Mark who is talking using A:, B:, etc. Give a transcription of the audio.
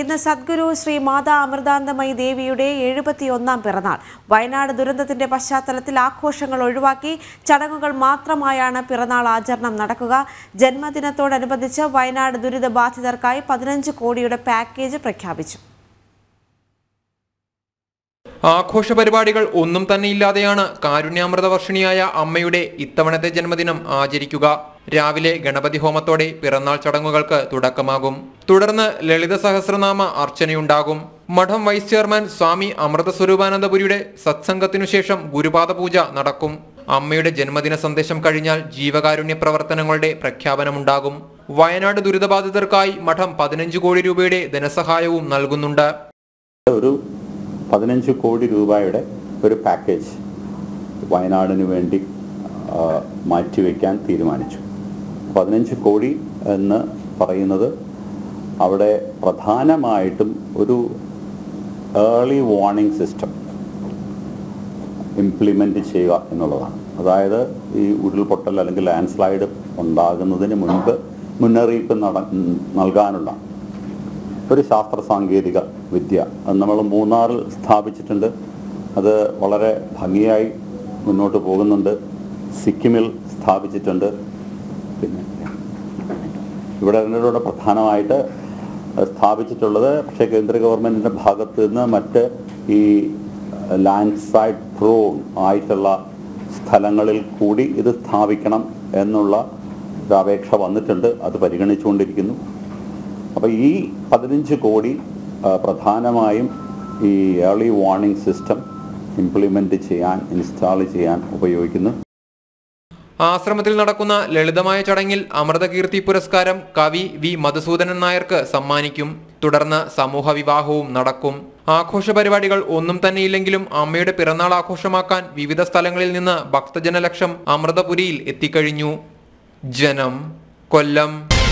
A: ഇന്ന് സദ്ഗുരു ശ്രീ മാതാ അമൃതാനന്ദമയി ദേവിയുടെ എഴുപത്തിയൊന്നാം പിറന്നാൾ വയനാട് ദുരന്തത്തിന്റെ പശ്ചാത്തലത്തിൽ ആഘോഷങ്ങൾ ഒഴിവാക്കി ചടങ്ങുകൾ മാത്രമായാണ് പിറന്നാൾ ആചരണം നടക്കുക ജന്മദിനത്തോടനുബന്ധിച്ച് വയനാട് ദുരിതബാധിതർക്കായി പതിനഞ്ച് കോടിയുടെ പാക്കേജ് പ്രഖ്യാപിച്ചു
B: ആഘോഷ പരിപാടികൾ ഒന്നും തന്നെ ഇല്ലാതെയാണ് കാരുണ്യാമൃത വർഷിണിയായ അമ്മയുടെ ഇത്തവണത്തെ ജന്മദിനം ആചരിക്കുക രാവിലെ ഗണപതി ഹോമത്തോടെ പിറന്നാൾ ചടങ്ങുകൾക്ക് തുടക്കമാകും തുടർന്ന് ലളിത സഹസ്രനാമ അർച്ചനയുണ്ടാകും മഠം വൈസ് ചെയർമാൻ സ്വാമി അമൃത സ്വരൂപാനന്ദപുരിയുടെ സത്സംഗത്തിനു ശേഷം ഗുരുപാദ പൂജ നടക്കും അമ്മയുടെ ജന്മദിന സന്ദേശം കഴിഞ്ഞാൽ ജീവകാരുണ്യ പ്രവർത്തനങ്ങളുടെ പ്രഖ്യാപനമുണ്ടാകും വയനാട് ദുരിതബാധിതർക്കായി മഠം പതിനഞ്ച് കോടി രൂപയുടെ ധനസഹായവും നൽകുന്നുണ്ട്
C: ഒരു പതിനഞ്ച് കോടി രൂപയുടെ ഒരു പാക്കേജ് വയനാടിന് വേണ്ടി ആ, മാറ്റിവെക്കാൻ തീരുമാനിച്ചു പതിനഞ്ച് കോടി എന്ന് പറയുന്നത് അവിടെ പ്രധാനമായിട്ടും ഒരു ഏർലി വാർണിംഗ് സിസ്റ്റം ഇംപ്ലിമെൻ്റ് ചെയ്യുക എന്നുള്ളതാണ് അതായത് ഈ ഉരുൾപൊട്ടൽ അല്ലെങ്കിൽ ലാൻഡ് സ്ലൈഡ് ഉണ്ടാകുന്നതിന് മുൻപ് മുന്നറിയിപ്പ് നട നൽകാനുള്ള ഒരു ശാസ്ത്ര സാങ്കേതിക വിദ്യ അത് നമ്മൾ മൂന്നാറിൽ സ്ഥാപിച്ചിട്ടുണ്ട് അത് വളരെ ഭംഗിയായി മുന്നോട്ട് പോകുന്നുണ്ട് സിക്കിമിൽ സ്ഥാപിച്ചിട്ടുണ്ട് പിന്നെ ഇവിടെ ഇതിലൂടെ പ്രധാനമായിട്ട് സ്ഥാപിച്ചിട്ടുള്ളത് പക്ഷേ കേന്ദ്ര ഗവൺമെൻറ്റിൻ്റെ ഭാഗത്ത് നിന്ന് മറ്റ് ഈ ലാൻഡ് സൈഡ് പ്രോൺ ആയിട്ടുള്ള സ്ഥലങ്ങളിൽ കൂടി ഇത് സ്ഥാപിക്കണം എന്നുള്ള ഒരു അപേക്ഷ വന്നിട്ടുണ്ട് അത് പരിഗണിച്ചുകൊണ്ടിരിക്കുന്നു അപ്പോൾ ഈ പതിനഞ്ച് കോടി ആ, പ്രധാനമായും ഈ ഏർലി വാർണിംഗ് സിസ്റ്റം ഇംപ്ലിമെൻ്റ് ചെയ്യാൻ ഇൻസ്റ്റാൾ ചെയ്യാൻ ഉപയോഗിക്കുന്നു
B: ആശ്രമത്തിൽ നടക്കുന്ന ലളിതമായ ചടങ്ങിൽ അമൃതകീർത്തി പുരസ്കാരം കവി വി മധുസൂദനൻ നായർക്ക് സമ്മാനിക്കും തുടർന്ന് സമൂഹ വിവാഹവും നടക്കും ആഘോഷ പരിപാടികൾ ഒന്നും തന്നെയില്ലെങ്കിലും അമ്മയുടെ പിറന്നാൾ ആഘോഷമാക്കാൻ വിവിധ സ്ഥലങ്ങളിൽ നിന്ന് ഭക്തജനലക്ഷം അമൃതപുരിയിൽ എത്തിക്കഴിഞ്ഞു ജനം കൊല്ലം